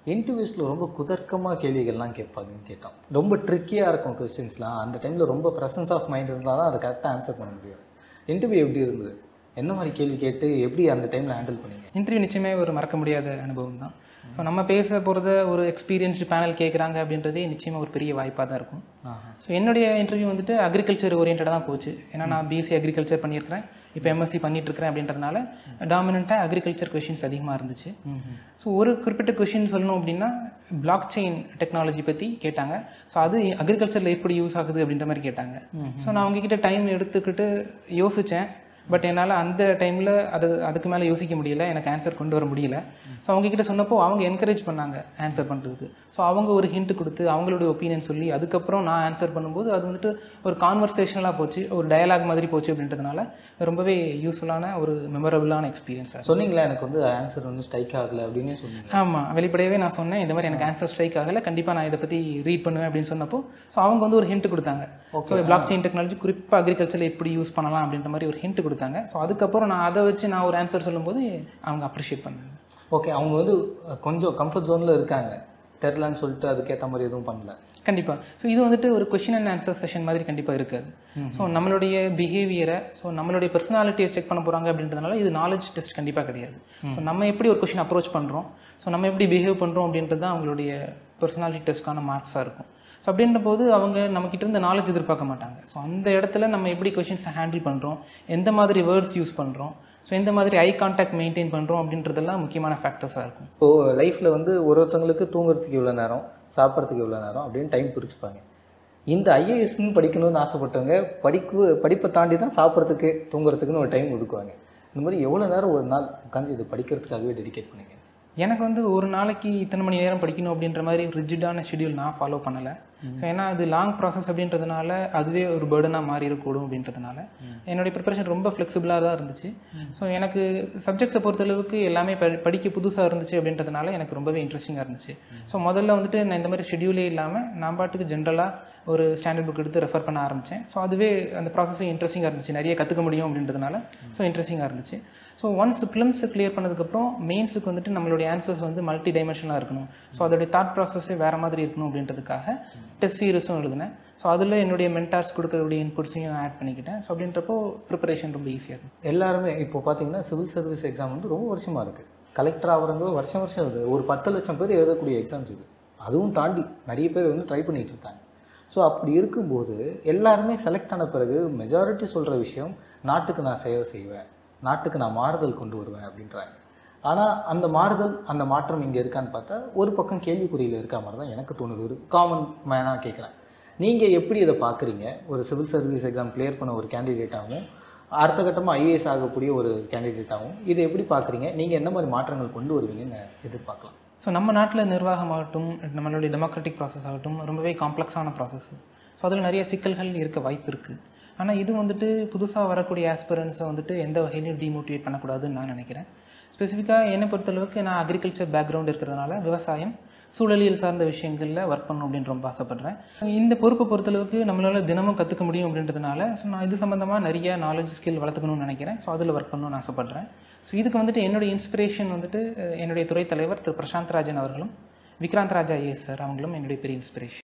இன்டர்வியூஸில் ரொம்ப குதர்க்கமாக கேள்விகள்லாம் கேட்பாங்கன்னு கேட்டோம் ரொம்ப ட்ரிக்கியாக இருக்கும் கொஸ்டின்ஸ்லாம் அந்த டைமில் ரொம்ப ப்ரெசன்ஸ் ஆஃப் மைண்ட் இருந்தால் தான் அதை கரெக்டாக ஆன்சர் பண்ண முடியும் இன்டர்வியூ எப்படி இருந்தது என்ன மாதிரி கேள்வி கேட்டு எப்படி அந்த டைமில் ஹேண்டில் பண்ணீங்க இன்டர்வியூ நிச்சயமே ஒரு மறக்க முடியாத அனுபவம் தான் ஸோ நம்ம பேச போகிறத ஒரு எக்ஸ்பீரியன்ஸ்டு பேனல் கேட்குறாங்க அப்படின்றதே நிச்சயமாக ஒரு பெரிய வாய்ப்பாக தான் இருக்கும் ஆஹா. ஸோ என்னுடைய இன்டர்வியூ வந்துட்டு அக்ரிகல்ச்சர் ஓரியன்டாக தான் போச்சு ஏன்னா நான் பிஎஸ்சி அக்ரிகல்ச்சர் பண்ணியிருக்கிறேன் இப்போ எம்எஸ்சி பண்ணிட்டு இருக்கிறேன் அப்படின்றதுனால டாமினண்ட்டாக அக்ரிகல்ச்சர் கொஷின்ஸ் அதிகமாக இருந்துச்சு ஸோ ஒரு குறிப்பிட்ட கொஷின் சொல்லணும் அப்படின்னா பிளாக் செயின் டெக்னாலஜி பற்றி கேட்டாங்க ஸோ அது அக்ரிகல்ச்சரில் எப்படி யூஸ் ஆகுது அப்படின்ற மாதிரி கேட்டாங்க ஸோ நான் அவங்கக்கிட்ட டைம் எடுத்துக்கிட்டு யோசித்தேன் பட் என்னால் அந்த டைமில் அது அதுக்கு மேலே யோசிக்க முடியல எனக்கு ஆன்சர் கொண்டு வர முடியல ஸோ அவங்கக்கிட்ட சொன்னப்போ அவங்க என்கரேஜ் பண்ணாங்க ஆன்சர் பண்ணுறதுக்கு ஸோ அவங்க ஒரு ஹிண்ட் கொடுத்து அவங்களுடைய ஒப்பீனியன் சொல்லி அதுக்கப்புறம் நான் ஆன்சர் பண்ணும்போது அது வந்துட்டு ஒரு கான்வர்சேஷனலாக போச்சு ஒரு டயலாக் மாதிரி போச்சு அப்படின்றதுனால ரொம்பவே யூஸ்ஃபுல்லான ஒரு மெமரபுளான எக்ஸ்பீரியன்ஸாக சொன்னீங்களா எனக்கு வந்து ஆன்சர் வந்து ஸ்ட்ரைக் ஆகலை அப்படின்னே சொன்னீங்க ஆமாம் வெளிப்படையவே நான் சொன்னேன் இந்த மாதிரி எனக்கு ஆன்சர் ஸ்ட்ரைக் ஆகலை கண்டிப்பாக நான் இதை பற்றி ரீட் பண்ணுவேன் அப்படின்னு சொன்னப்போ ஸோ அவங்க வந்து ஒரு ஹிண்ட் கொடுத்தாங்க ஸோ பிளாக் செயின் டெக்னாலஜி குறிப்பாக அக்ரிகல்ச்சரில் எப்படி யூஸ் பண்ணலாம் அப்படின்ற மாதிரி ஒரு ஹிண்ட் கொடுத்தாங்க ஸோ அதுக்கப்புறம் நான் அதை வச்சு நான் ஒரு ஆன்சர் சொல்லும்போது அவங்க அப்ரிஷியேட் பண்ணாங்க ஓகே அவங்க வந்து அஹ், கொஞ்சம் கம்ஃபர்ட் ஜோனில் இருக்காங்க தெரிலன்னு சொல்லிட்டு அதுக்கேற்ற மாதிரி எதுவும் பண்ணல கண்டிப்பாக ஸோ இது வந்துட்டு ஒரு கொஷின் அண்ட் ஆன்சர் செஷன் மாதிரி கண்டிப்பாக இருக்காது ஸோ நம்மளுடைய பிஹேவியரை ஸோ நம்மளுடைய பர்சனாலிட்டியை செக் பண்ண போகிறாங்க அப்படின்றதுனால இது நாலேஜ் டெஸ்ட் கண்டிப்பாக கிடையாது ஸோ நம்ம எப்படி ஒரு கொஷின் அப்ரோச் பண்ணுறோம் ஸோ நம்ம எப்படி பிஹேவ் பண்ணுறோம் அப்படின்றது தான் அவங்களுடைய பர்சனாலிட்டி டெஸ்ட்க்கான மார்க்ஸாக இருக்கும் ஸோ அப்படின்ற போது அவங்க நம்மக்கிட்ட இருந்து நாலேஜ் எதிர்பார்க்க மாட்டாங்க ஸோ அந்த இடத்துல நம்ம எப்படி கொஷின்ஸை ஹேண்டில் பண்ணுறோம் எந்த மாதிரி வேர்ட்ஸ் யூஸ் பண்ணுறோம் ஸோ எந்த மாதிரி ஐ கான்டாக்ட் மெயின்டைன் பண்ணுறோம் அப்படின்றதெல்லாம் முக்கியமான ஃபேக்டர்ஸாக இருக்கும் இப்போது லைஃப்பில் வந்து ஒரு ஒருத்தவங்களுக்கு தூங்குறதுக்கு இவ்வளோ நேரம் சாப்பிட்றதுக்கு இவ்வளோ நேரம் அப்படின்னு டைம் பிரிச்சுப்பாங்க இந்த ஐஏஎஸ்ன்னு படிக்கணும்னு ஆசைப்பட்டவங்க படிப்பு படிப்பை தாண்டி தான் சாப்பிட்றதுக்கு தூங்குறதுக்குன்னு ஒரு டைம் ஒதுக்குவாங்க இந்த மாதிரி எவ்வளோ நேரம் ஒரு நாள் உட்காந்து இது படிக்கிறதுக்காகவே டெடிகேட் பண்ணுங்க எனக்கு வந்து ஒரு நாளைக்கு இத்தனை மணி நேரம் படிக்கணும் அப்படின்ற மாதிரி ரிஜிடான ஷெட்யூல் நான் ஃபாலோ பண்ணலை ஸோ ஏன்னா அது லாங் ப்ராசஸ் அப்படின்றதுனால அதுவே ஒரு பேர்டனாக மாறி இருக்கக்கூடும் அப்படின்றதுனால என்னுடைய ப்ரிப்பரேஷன் ரொம்ப ஃப்ளெக்சிபிளாக தான் இருந்துச்சு ஸோ எனக்கு சப்ஜெக்ட்ஸை பொறுத்தளவுக்கு எல்லாமே படி படிக்க புதுசாக இருந்துச்சு அப்படின்றதுனால எனக்கு ரொம்பவே இன்ட்ரெஸ்டிங்காக இருந்துச்சு ஸோ முதல்ல வந்துட்டு நான் இந்த மாதிரி ஷெட்யூலே இல்லாமல் நான் பாட்டுக்கு ஜென்ரலாக ஒரு ஸ்டாண்டர்ட் புக் எடுத்து ரெஃபர் பண்ண ஆரம்பித்தேன் ஸோ அதுவே அந்த ப்ராசஸும் இன்ட்ரெஸ்டிங்காக இருந்துச்சு நிறைய கற்றுக்க முடியும் அப்படின்றதுனால ஸோ இன்ட்ரெஸ்டிங்காக இருந்துச்சு ஸோ ஒன்ஸ் ஃபிலிம்ஸ் கிளியர் பண்ணதுக்கப்புறம் மெயின்ஸுக்கு வந்துட்டு நம்மளுடைய ஆன்சர்ஸ் வந்து மல்டி டைமென்ஷனாக இருக்கணும் ஸோ அதோடைய தாட் ப்ராசஸே வேறு மாதிரி இருக்கணும் அப்படின்றதுக்காக டெஸ்ட் சீரிஸும் எழுதினேன் ஸோ அதில் என்னுடைய மென்டார்ஸ் கொடுக்கக்கூடிய இன்புட்ஸையும் ஆட் பண்ணிக்கிட்டேன் ஸோ அப்படின்றப்போ ப்ரிப்பரேஷன் ரொம்ப ஈஸியாக இருக்கும் எல்லாருமே இப்போ பார்த்தீங்கன்னா சிவில் சர்வீஸ் எக்ஸாம் வந்து ரொம்ப வருஷமாக இருக்குது கலெக்டர் ஆகிறவங்க வருஷம் வருஷம் வருது ஒரு பத்து லட்சம் பேர் எழுதக்கூடிய எக்ஸாம்ஸ் இது அதுவும் தாண்டி நிறைய பேர் வந்து ட்ரை பண்ணிட்டு இருக்காங்க ஸோ அப்படி இருக்கும்போது எல்லாருமே செலக்ட் ஆன பிறகு மெஜாரிட்டி சொல்கிற விஷயம் நாட்டுக்கு நான் சேவை செய்வேன் நாட்டுக்கு நான் மாறுதல் கொண்டு வருவேன் அப்படின்றாங்க ஆனால் அந்த மாறுதல் அந்த மாற்றம் இங்கே இருக்கான்னு பார்த்தா ஒரு பக்கம் கேள்விக்குறியில் இருக்க மாதிரி தான் எனக்கு தோணுது ஒரு காமன் மேனாக கேட்குறேன் நீங்கள் எப்படி இதை பார்க்குறீங்க ஒரு சிவில் சர்வீஸ் எக்ஸாம் கிளியர் பண்ண ஒரு கேண்டிடேட்டாகவும் அடுத்த கட்டமாக ஐஏஎஸ் ஆகக்கூடிய ஒரு கேண்டிடேட்டாகவும் இதை எப்படி பார்க்குறீங்க நீங்கள் என்ன மாதிரி மாற்றங்கள் கொண்டு வருவீங்கன்னு எதிர்பார்க்கலாம் ஸோ நம்ம நாட்டில் நிர்வாகமாகட்டும் நம்மளுடைய டெமோக்ராட்டிக் ப்ராசஸ் ஆகட்டும் ரொம்பவே காம்ப்ளெக்ஸான ப்ராசஸ் ஸோ அதில் நிறைய சிக்கல்கள் இருக்க வாய்ப்பு இருக்குது ஆனால் இது வந்துட்டு புதுசாக வரக்கூடிய ஆஸ்பிரன்ஸை வந்துட்டு எந்த வகையிலையும் டிமோட்டிவேட் பண்ணக்கூடாதுன்னு நான் நினைக்கிறேன் ஸ்பெசிஃபிக்காக என்னை பொறுத்தளவுக்கு நான் அக்ரிகல்ச்சர் பேக்ரவுண்ட் இருக்கிறதுனால விவசாயம் சூழலியல் சார்ந்த விஷயங்களில் ஒர்க் பண்ணணும் அப்படின்னு ரொம்ப ஆசைப்பட்றேன் இந்த பொறுப்பை பொறுத்தளவுக்கு நம்மளால் தினமும் கற்றுக்க முடியும் அப்படின்றதுனால ஸோ நான் இது சம்மந்தமாக நிறைய நாலேஜ் ஸ்கில் வளர்த்துக்கணும்னு நினைக்கிறேன் ஸோ அதில் ஒர்க் பண்ணணும்னு ஆசைப்பட்றேன் ஸோ இதுக்கு வந்துட்டு என்னுடைய இன்ஸ்பிரேஷன் வந்துட்டு அஹ், என்னுடைய துறை தலைவர் திரு பிரசாந்த் ராஜன் அவர்களும் விக்ராந்த் ராஜா ஐஏஎஸ் சார் அவங்களும் என்னுடைய பெரிய இன்ஸ்பிரேஷன்